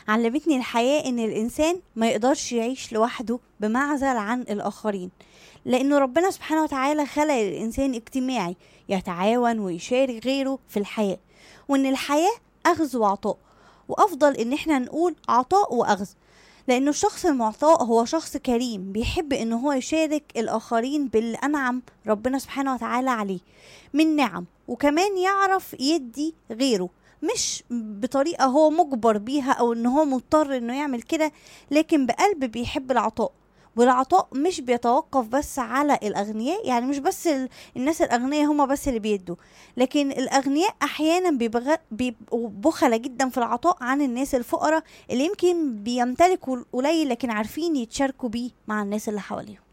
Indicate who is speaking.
Speaker 1: علمتني الحياة ان الانسان ما يقدرش يعيش لوحده بمعزل عن الاخرين لانه ربنا سبحانه وتعالى خلق الانسان اجتماعي يتعاون ويشارك غيره في الحياة وان الحياة اخذ وعطاء وافضل ان احنا نقول عطاء واخذ لانه الشخص المعطاء هو شخص كريم بيحب ان هو يشارك الاخرين باللي انعم ربنا سبحانه وتعالى عليه من نعم وكمان يعرف يدي غيره مش بطريقة هو مجبر بيها او ان هو مضطر انه يعمل كده لكن بقلب بيحب العطاء والعطاء مش بيتوقف بس على الاغنياء يعني مش بس ال- الناس الاغنياء هما بس اللي بيدوا لكن الاغنياء احيانا بيبغ- بيبقوا بخلة جدا في العطاء عن الناس الفقراء اللي يمكن بيمتلكوا قليل لكن عارفين يتشاركوا بيه مع الناس اللي حواليهم